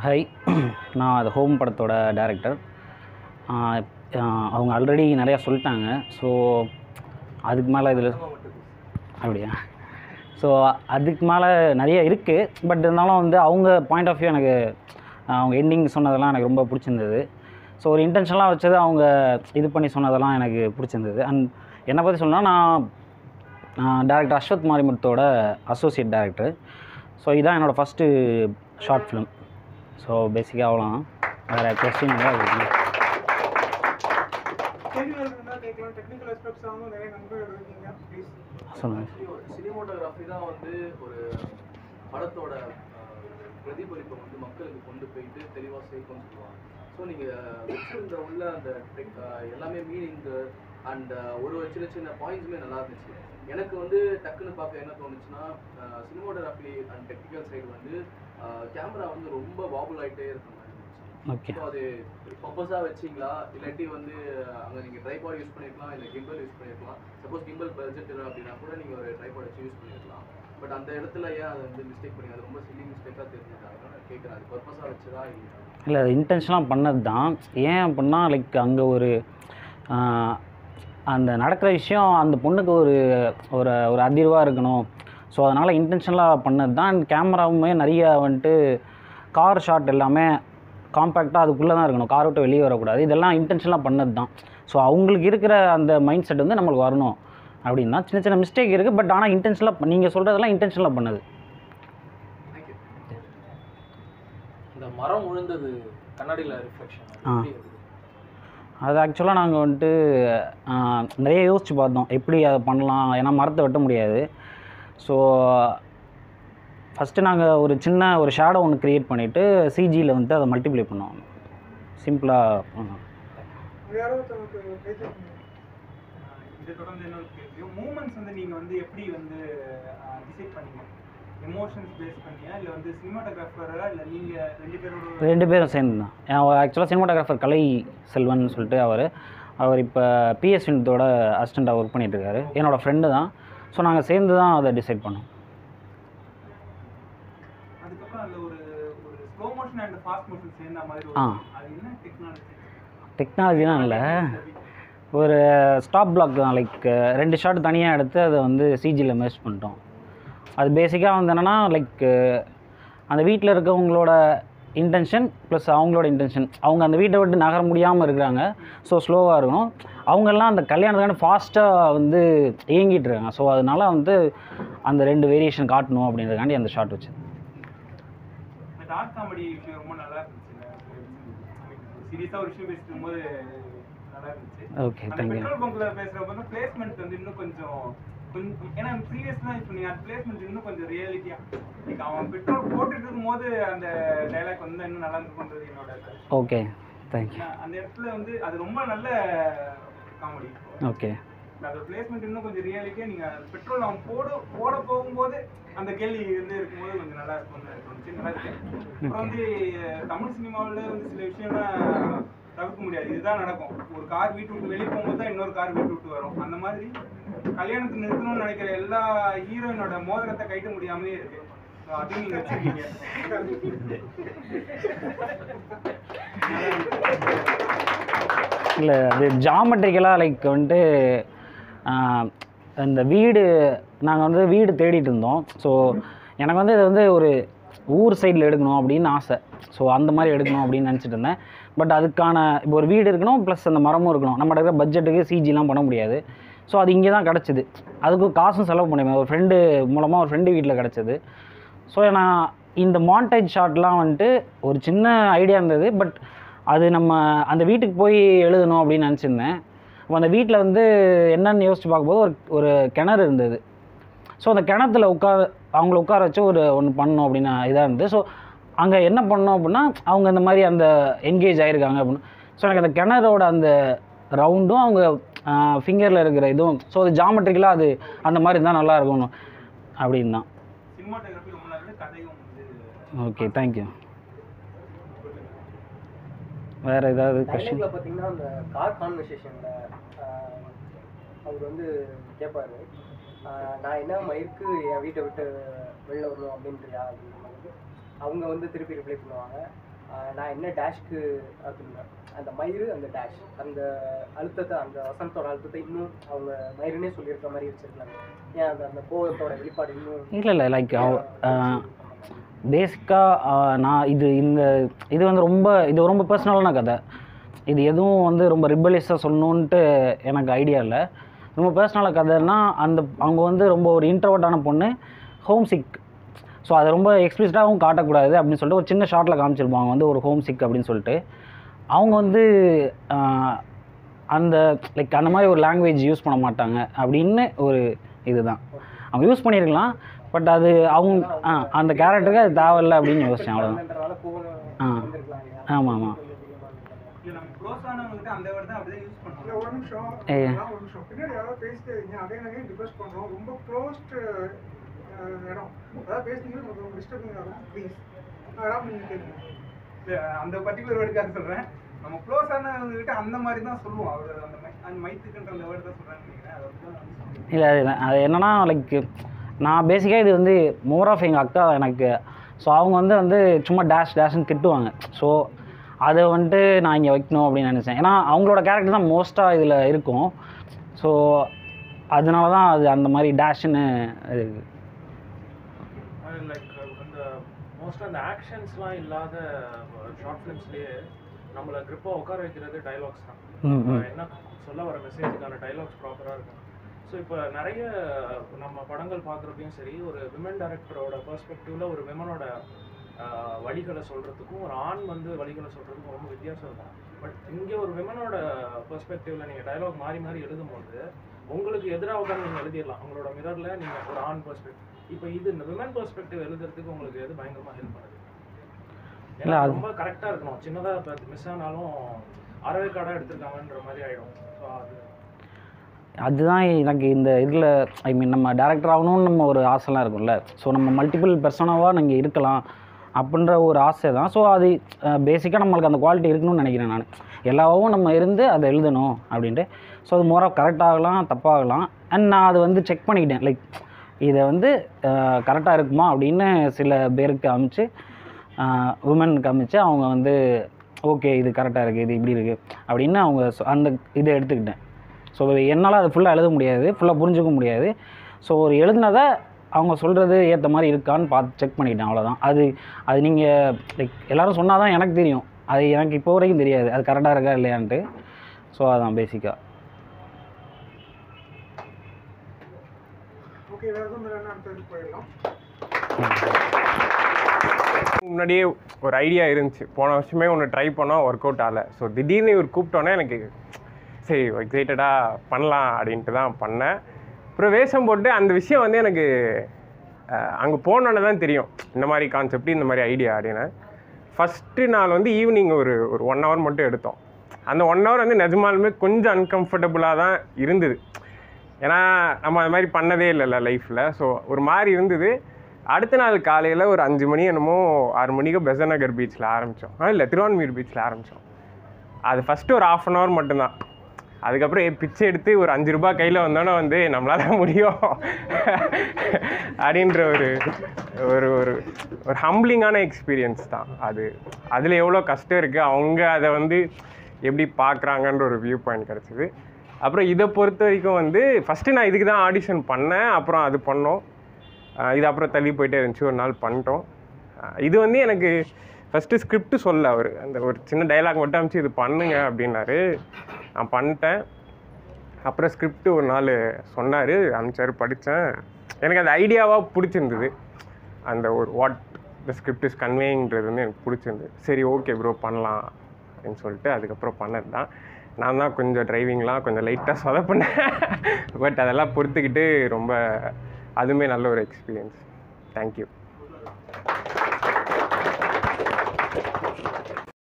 Hi நான் அது home படத்தோட டேரக்டர் அவங்க ஆல்ரெடி நிறையா சொல்லிட்டாங்க ஸோ அதுக்கு மேலே இதில் அப்படியா ஸோ அதுக்கு மேலே நிறைய இருக்குது பட் இருந்தாலும் வந்து அவங்க பாயிண்ட் ஆஃப் வியூ எனக்கு அவங்க எண்டிங் சொன்னதெல்லாம் எனக்கு ரொம்ப பிடிச்சிருந்தது ஸோ ஒரு இன்டென்ஷனலாக வச்சது அவங்க இது பண்ணி சொன்னதெல்லாம் எனக்கு பிடிச்சிருந்தது அண்ட் என்னை பற்றி சொல்லணும்னா நான் டேரக்டர் அஸ்வத் மாரிமுத்தோட அசோசியேட் டேரக்டர் ஸோ இதான் என்னோடய ஃபஸ்ட்டு ஷார்ட் ஃபிலிம் ஸோ பேசிக்காக அவ்வளோ வேறு கொஸ்டின் இருக்குது கேள்விகள் இருந்தால் கேட்கலாம் டெக்னிக்கல் அஸ்பெக்ட்ஸ் ஆகும் நிறைய நண்பர்கள் இருக்கீங்க ப்ளீஸ் சொல்லுங்கள் சினிமோட்டோகிராஃபி தான் வந்து ஒரு படத்தோட அஹ், பிரதிபலிப்பை வந்து மக்களுக்கு கொண்டு போயிட்டு தெளிவாக சேர்க்கணும்னு சொல்லுவாங்க ஸோ நீங்கள் வச்சிருந்த உள்ள அந்த tech, அஹ், எல்லாமே மீனிங் அண்ட் ஒரு ஒரு சின்ன சின்ன பாயிண்ட்ஸுமே நல்லா இருந்துச்சு எனக்கு வந்து டக்குன்னு பார்க்க என்ன தோணுச்சுன்னா சினிமோட்டோகிராஃபி அண்ட் டெக்னிக்கல் சைடு வந்து கேமரா வந்து ரொம்ப வாபுல் ஆகிட்டே இருக்க மாதிரி இருந்துச்சு ஓகே ஸோ அது பர்பஸாக வச்சிங்களா இல்லாட்டி வந்து அங்கே நீங்கள் ட்ரைபாட் யூஸ் பண்ணிருக்கலாம் இல்லை கிம்பல் யூஸ் பண்ணிருக்கலாம் சப்போஸ் கிம்பல் பட்ஜெட் இல்லை அப்படின்னா கூட நீங்கள் ஒரு ட்ரைபாட் வச்சு யூஸ் பண்ணிருக்கலாம் பட் அந்த இடத்துல ஏன் அதை வந்து மிஸ்டேக் பண்ணி அது ரொம்ப சில்லி மிஸ்டேக்காக தெரிஞ்சுட்டாங்க கேட்குறேன் அது பர்பஸாக வச்சதா இல்லையா இல்லை அது இன்டென்ஷனாக பண்ணது தான் ஏன் அப்படின்னா லைக் அங்கே ஒரு ஆஹ், அந்த நடக்கிற விஷயம் அந்த பொண்ணுக்கு ஒரு ஒரு ஒரு அதிர்வாக இருக்கணும் ஸோ அதனால் இன்டென்ஷனலாக பண்ணது தான் அண்ட் கேமராவுமே நிறைய வந்துட்டு கார் ஷாட் எல்லாமே காம்பேக்டாக அதுக்குள்ளே தான் இருக்கணும் கார் விட்டு வெளியே வரக்கூடாது இதெல்லாம் இன்டென்ஷனலாக பண்ணது தான் ஸோ அவங்களுக்கு இருக்கிற அந்த மைண்ட் செட் வந்து நம்மளுக்கு வரணும் அப்படின்னா சின்ன சின்ன மிஸ்டேக் இருக்குது பட் ஆனால் இன்டென்ஷனலாக நீங்கள் சொல்கிறதெல்லாம் இன்டென்ஷனலாக பண்ணது தேங்க்யூ இந்த மரம் விழுந்தது கண்ணாடியில் ரிஃப்ளெக்ஷன் ஆ. அது ஆக்சுவலாக நாங்கள் வந்துட்டு ஆஹ், நிறைய யோசிச்சு பார்த்தோம் எப்படி அதை பண்ணலாம் ஏன்னா மரத்தை வெட்ட முடியாது ஸோ ஃபஸ்ட்டு நாங்கள் ஒரு சின்ன ஒரு ஷேடோ ஒன்று க்ரியேட் பண்ணிவிட்டு சிஜியில் வந்து அதை மல்டிப்ளை பண்ணோம் சிம்பிளாக யாரோ ஒருத்தவங்களுக்கு பேசிட்டு இதை தொடர்ந்து இன்னொரு கேள்வி மூமெண்ட்ஸ் வந்து நீங்கள் வந்து எப்படி வந்து டிசைட் பண்ணீங்க எமோஷன்ஸ் பேஸ் பண்ணியா இல்லை வந்து சினிமாட்டோகிராஃபரா இல்லை நீங்கள் ரெண்டு பேரோட ரெண்டு பேரும் சேர்ந்து தான் ஆக்சுவலாக சினிமாட்டோகிராஃபர் கலை செல்வன் சொல்லிட்டு அவர் அவர் இப்போ பிஎஸ் வினத்தோட அசிஸ்டண்ட்டாக ஒர்க் பண்ணிட்டு இருக்காரு என்னோடய ஃப்ரெண்டு தான் ஸோ நாங்கள் சேர்ந்து தான் அதை டிசைட் பண்ணோம் அதுக்கப்புறம் அதில் ஒரு ஒரு slow motion and fast motion சேர்ந்த மாதிரி ஆ. ஒரு அது என்ன டெக்னாலஜி டெக்னாலஜிலாம் இல்லை ஒரு ஸ்டாப் பிளாக் தான் லைக் ரெண்டு ஷாட் தனியாக எடுத்து அதை வந்து சிஜியில் மெர்ஜ் பண்ணிட்டோம் அது பேசிக்காக வந்து என்னென்னா லைக் அந்த வீட்டில் இருக்கவங்களோட இன்டென்ஷன் ப்ளஸ் அவங்களோட இன்டென்ஷன் அவங்க அந்த வீட்டை விட்டு நகர முடியாமல் இருக்கிறாங்க ஸோ ஸ்லோவாக இருக்கணும் அவங்கெல்லாம் அந்த கல்யாணத்துக்கான ஃபாஸ்ட்டாக வந்து இயங்கிட்டு இருக்காங்க ஸோ அதனால வந்து அந்த ரெண்டு வேரியேஷன் காட்டணும் அப்படின்றதுக்காண்டி அந்த ஷாட் வச்சு இந்த டார்க் காமெடி விஷயம் ரொம்ப நல்லா இருந்துச்சு சீரியஸாக ஒரு விஷயம் பேசிட்டு இருக்கும்போது நல்லா இருந்துச்சு ஓகே அந்த தேங்க்யூ பெட்ரோல் பங்க்ல பேசுறப்ப வந்து பிளேஸ்மெண்ட் வந்து இன்னும் கொஞ்சம் கொஞ்சம் ஏன்னா ப்ரீவியஸ்லாம் இப்போ நீங்கள் அந்த பிளேஸ்மெண்ட் இன்னும் கொஞ்சம் ரியாலிட்டியா லைக் அவன் பெட்ரோல் போட்டுட்டு இருக்கும்போது அந்த டைலாக் வந்து இன்னும் நல்லா இருந்திருக்குன்றது என்னோட கருத்து. ஓகே தேங்க்யூ ஏன்னா, அந்த இடத்துல வந்து அது ரொம்ப நல்ல காமெடி ஓகே அந்த பிளேஸ்மெண்ட் இன்னும் கொஞ்சம் ரியாலிட்டியா நீங்க பெட்ரோல் அவன் போட போட போகும்போது அந்த கேள்வி வந்து இருக்கும்போது கொஞ்சம் நல்லா இருக்கும்னு தோணுச்சு நல்லா இருக்கு அப்புறம் வந்து அஹ், தமிழ் சினிமாவில் வந்து சில விஷயம்லாம் தவிர்க்க முடியாது இதுதான் நடக்கும் ஒரு கார் வீட்டு விட்டு வெளியே போகும்போது தான் இன்னொரு கார் வீட்டு விட்டு வரும் அந்த மாதிரி கல்யாணத்தை நிறுத்தணும்னு நினைக்கிற எல்லா ஹீரோயினோட மோதிரத்தை கைட்ட முடியாமலே இருக்கு So, அதையும் நீங்க வச்சிருக்கீங்க இல்லை அது ஜாமெட்ரிக்கலாக லைக் வந்துட்டு ஆஹ், இந்த வீடு நாங்கள் வந்து வீடு தேடிட்டு இருந்தோம் ஸோ எனக்கு வந்து இது வந்து ஒரு ஊர் சைடில் எடுக்கணும் அப்படின்னு ஆசை ஸோ அந்த மாதிரி எடுக்கணும் அப்படின்னு நினச்சிட்டு இருந்தேன் பட் அதுக்கான இப்போ ஒரு வீடு இருக்கணும் ப்ளஸ் அந்த மரமும் இருக்கணும் நம்ம இருக்கிற பட்ஜெட்டுக்கு சிஜிலாம் பண்ண முடியாது ஸோ அது இங்கே தான் கிடச்சிது அதுக்கு காசும் செலவு பண்ணிருந்தேன் ஒரு ஃப்ரெண்டு மூலமாக ஒரு ஃப்ரெண்டு வீட்டில் கிடச்சிது ஸோ நான் இந்த மாண்டேஜ் ஷாட்லாம் வந்துட்டு ஒரு சின்ன ஐடியா இருந்தது பட் அது நம்ம அந்த வீட்டுக்கு போய் எழுதணும் அப்படின்னு நினச்சிருந்தேன் அப்போ அந்த வீட்டில் வந்து என்னென்னு யோசிச்சு பார்க்கும்போது ஒரு ஒரு கிணறு இருந்தது ஸோ அந்த கிணத்துல உட்கார அவங்கள உட்கார வச்சு ஒரு ஒன்று பண்ணணும் அப்படின்னு இதாக இருந்தது ஸோ அங்கே என்ன பண்ணோம் அப்படின்னா அவங்க இந்த மாதிரி அந்த என்கேஜ் ஆகிருக்காங்க அப்படின்னு ஸோ எனக்கு அந்த கிணறோட அந்த ரவுண்டும் அவங்க ஃபிங்கரில் இருக்கிற இதுவும் ஸோ அது ஜாமெட்ரிக்கலாக அது அந்த மாதிரி இருந்தால் நல்லா இருக்கணும் அப்படின்னு தான் சினிமாட்டோகிராஃபி ரொம்ப நல்லது கதையும் வந்து ஓகே தேங்க்யூ வேறு ஏதாவது கொஷின் டைலாக்ல பார்த்தீங்கன்னா அந்த கார் கான்வர்சேஷனில் அவர் வந்து கேட்பாரு ஆஹ் நான் என்ன மயிருக்கு என் வீட்டை விட்டு வெளில வரணும் அப்படின்றியா அப்படின்னு அவங்க வந்து திருப்பி ரிப்ளை பண்ணுவாங்க ஆஹ் நான் என்ன டேஷ்க்கு அப்படின்னா அந்த மயிறு அந்த டேஷ் அந்த அழுத்தத்தை அந்த வசனத்தோட அழுத்தத்தை இன்னும் அவங்க மயிருனே சொல்லியிருக்க மாதிரி வச்சிருக்காங்க ஏன் அந்த அந்த கோவத்தோட வெளிப்பாடு இன்னும் இல்லை இல்லை லைக் பேசிக்காக நான் இது இந்த இது வந்து ரொம்ப இது ரொம்ப பர்சனலான கதை இது எதுவும் வந்து ரொம்ப ரிபலிஸாக சொல்லணுன்ட்டு எனக்கு ஐடியா இல்லை ரொம்ப பர்சனலாக கதைன்னா அந்த அவங்க வந்து ரொம்ப ஒரு இன்ட்ரவர்ட்டான பொண்ணு ஹோம் சிக் ஸோ அதை ரொம்ப எக்ஸ்பிளிசிட்டாகவும் காட்டக்கூடாது அப்படின்னு சொல்லிட்டு ஒரு சின்ன ஷார்ட்டில் காமிச்சிருப்பாங்க வந்து ஒரு ஹோம் சிக் அப்படின்னு சொல்லிட்டு அவங்க வந்து ஆஹ், அந்த லைக் அந்த மாதிரி ஒரு லாங்குவேஜ் யூஸ் பண்ண மாட்டாங்க அப்படின்னு ஒரு இதுதான் அவங்க யூஸ் பண்ணியிருக்கலாம் பட் அது அவங்க ஆ அந்த கேரக்டருக்கு அது தேவையில்லை அப்படின்னு யோசிச்சேன் அவ்வளோதான் குழந்தைன்றதால கோவம் ஆ. வந்திருக்கலாம் இல்லையா? ஆமாம் ஆமாம் கொஞ்சம் அதிகமா இருந்திருக்கலாம். இல்ல நம்ம க்ளோஸ் ஆனவங்ககிட்ட அந்த வேர்ட் தான் அப்படியே யூஸ் இல்ல, பண்ணுவோம் ஒரு நிமிஷம் ஏ. நான் ஒரு நிமிஷம் பின்னாடி யாராவது பேசிட்டே இருக்கீங்க அகைன் அகைன் ரிக்வஸ்ட் பண்றோம் ரொம்ப க்ளோஸ்ட் இடம் அதாவது பேசுனீங்கன்னா நமக்கு டிஸ்டர்பிங் ஆகும் ப்ளீஸ் யாராவது நீங்க கேளுங்க இல்ல, அந்த பர்டிகுலர் வேர்டுக்காக சொல்றேன் நம்ம க்ளோஸ் ஆனவங்க கிட்ட அந்த மாதிரி தான் சொல்லுவோம் அவர் அந்த மை- அந்த மைத்துக்குன்ற அந்த வேர்டு தான் சொல்றான்னு நினைக்கிறேன் அதை வந்து நான் சொல்லுவேன். இல்லை அது அது என்னன்னா லைக் நான் பேசிக்காக இது வந்து மோர் ஆஃப் எங்கள் அக்கா எனக்கு ஸோ அவங்க வந்து வந்து சும்மா டேஷ் டேஷ்னு திட்டுவாங்க ஸோ அதை வந்துட்டு நான் இங்கே வைக்கணும் அப்படின்னு நினச்சேன் ஏன்னா அவங்களோட கேரக்டர் தான் மோஸ்ட்டாக இதில் இருக்கும் ஸோ அதனால தான் அது அந்த மாதிரி டேஷ்னு இருக்குது லைக் அந்த மோஸ்ட்டாக அந்த ஆக்ஷன்ஸ்லாம் இல்லாத ஷார்ட் ஃபிலிம்ஸ்லேயே நம்மளை grip-ஆ உட்கார வைக்கிறது டைலாக்ஸ் தான் ம், ம். நம்ம என்ன சொல்ல வர மெசேஜுக்கான டைலாக்ஸ் ப்ராப்பராக இருக்கும் ஸோ இப்போ நிறைய நம்ம படங்கள் பார்க்குறப்பையும் சரி ஒரு விமன் டைரக்டரோட பெர்ஸ்பெக்டிவ்ல ஒரு விமனோட வழிகளை சொல்கிறதுக்கும் ஒரு ஆண் வந்து வழிகளை சொல்கிறதுக்கும் ரொம்ப வித்தியாசம் இருக்கும் பட் இங்கே ஒரு விமனோட பெர்ஸ்பெக்டிவ்ல நீங்கள் டைலாக் மாறி மாறி எழுதும்போது உங்களுக்கு எதிராக உட்காந்து நீங்கள் எழுதிடலாம் உங்களோட மிரரில் நீங்கள் ஒரு ஆண் பெர்ஸ்பெக்டிவ் இப்போ இது இந்த விமன் பெர்ஸ்பெக்டிவ் எழுதுறதுக்கு உங்களுக்கு எது பயங்கரமாக ஹெல்ப் பண்ணுது இல்ல, ஏன்னா அது- ரொம்ப கரெக்டாக இருக்கணும் சின்னதாக இப்போ மிஸ் ஆனாலும் அறவைக்காடாக எடுத்திருக்காங்கன்ற மாதிரி ஆகிடும் ஸோ அது அதுதான் எனக்கு இந்த இதில் ஐ மீன் நம்ம டேரக்டர் ஆகணும்னு நம்ம ஒரு ஆசைலாம் இருக்கும்ல ஸோ நம்ம மல்டிபிள் பெர்சனாவாக நீங்கள் இருக்கலாம் அப்படின்ற ஒரு ஆசை தான் ஸோ அது பேசிக்காக நம்மளுக்கு அந்த குவாலிட்டி இருக்கணும்னு நினைக்கிறேன் நான் எல்லாவும் நம்ம இருந்து அதை எழுதணும் அப்படின்ட்டு ஸோ அது மோராக கரெக்டாகலாம் தப்பாகலாம் அண்ட் நான் அதை வந்து செக் பண்ணிக்கிட்டேன் லைக் இதை வந்து கரெக்டாக இருக்குமா அப்படின்னு சில பேருக்கு அமைச்சு உமனுக்கு அமைச்சு அவங்க வந்து ஓகே இது கரெக்டாக இருக்குது இது இப்படி இருக்குது அப்படின்னு அவங்க சொ- அந்த இதை எடுத்துக்கிட்டேன் ஸோ என்னால் அது ஃபுல்லாக எழுத முடியாது ஃபுல்லாக புரிஞ்சுக்க முடியாது ஸோ ஒரு எழுதுனதை அவங்க சொல்கிறது ஏற்ற மாதிரி இருக்கான்னு பார்த்து செக் பண்ணிக்கிட்டேன் அவ்வளோதான் அது அது நீங்கள் லைக் எல்லோரும் சொன்னால் தான் எனக்கு தெரியும் அது எனக்கு இப்போ வரைக்கும் தெரியாது அது கரெக்டாக இருக்கா இல்லையான்ட்டு ஸோ அதான் பேசிக்காக ஓகே வேற எதுவும் இல்லைன்னா அடுத்தது போயிடலாம் முன்னாடியே ஒரு ஐடியா இருந்துச்சு போன வருஷமே ஒன்று ட்ரை பண்ணோம் ஒர்க் அவுட் ஆகலை ஸோ திடீர்னு இவர் கூப்பிட்டோன்னே எனக்கு சரி எக்ஸைட்டடாக பண்ணலாம் அப்படின்ட்டு தான் பண்ணேன் அப்புறம் வேஷம் போட்டு அந்த விஷயம் வந்து எனக்கு அங்கே போனோன்னே தான் தெரியும் இந்த மாதிரி கான்செப்ட் இந்த மாதிரி ஐடியா அப்படின்னு ஃபஸ்ட்டு நாள் வந்து ஈவினிங் ஒரு ஒரு ஒன் ஹவர் மட்டும் எடுத்தோம் அந்த ஒன் ஹவர் வந்து நிஜமாலுமே கொஞ்சம் அன்கம்ஃபர்டபுளாக தான் இருந்தது ஏன்னா நம்ம அது மாதிரி பண்ணதே இல்லைல்ல லைஃப்பில் ஸோ ஒரு மாதிரி இருந்தது அடுத்த நாள் காலையில் ஒரு அஞ்சு மணி என்னமோ ஆறு மணிக்கு பெசநகர் பீச்சில் ஆரம்பித்தோம் ஆ இல்லை திருவான்மீர் பீச்சில் ஆரம்பித்தோம் அது ஃபஸ்ட்டு ஒரு ஆஃப் அன் ஹவர் மட்டும்தான் அதுக்கப்புறம் ஏ, பிச்சை எடுத்து ஒரு அஞ்சு ரூபாய் கையில் வந்தோன்னே வந்து நம்மளால முடியும் அப்படின்ற ஒரு ஒரு ஒரு ஒரு ஹம்பிளிங்கான எக்ஸ்பீரியன்ஸ் தான் அது அதில் எவ்வளோ கஷ்டம் இருக்குது அவங்க அதை வந்து எப்படி பார்க்குறாங்கன்ற ஒரு வியூ பாயிண்ட் கிடச்சிது அப்புறம் இதை பொறுத்த வரைக்கும் வந்து ஃபஸ்ட்டு நான் இதுக்கு தான் ஆடிஷன் பண்ணேன் அப்புறம் அது பண்ணோம் ஆஹ் இது அப்புறம் தள்ளி போயிட்டே இருந்துச்சு ஒரு நாள் பண்ணிட்டோம் ஆஹ் இது வந்து எனக்கு ஃபஸ்ட்டு ஸ்கிரிப்ட் சொல்ல அவர் அந்த ஒரு சின்ன டைலாக் மட்டும் அனுப்பிச்சு இது பண்ணுங்க அப்படின்னாரு நான் பண்ணிட்டேன் அப்புறம் ஸ்கிரிப்ட் ஒரு நாள் சொன்னார் அனுப்பிச்சாரு படித்தேன் எனக்கு அந்த ஐடியாவாக பிடிச்சிருந்தது அந்த ஒரு வாட் த ஸ்கிரிப்ட் இஸ் கன்வேங்கிறது வந்து எனக்கு பிடிச்சிருந்தது சரி ஓகே ப்ரோ பண்ணலாம் அப்படின்னு சொல்லிட்டு அதுக்கப்புறம் பண்ணது தான் நான் தான் கொஞ்சம் டிரைவிங்லாம் கொஞ்சம் லைட்டாக சொதப்பினேன் பட் அதெல்லாம் பொறுத்துக்கிட்டு ரொம்ப அதுவுமே நல்ல ஒரு எக்ஸ்பீரியன்ஸ் தேங்க்யூ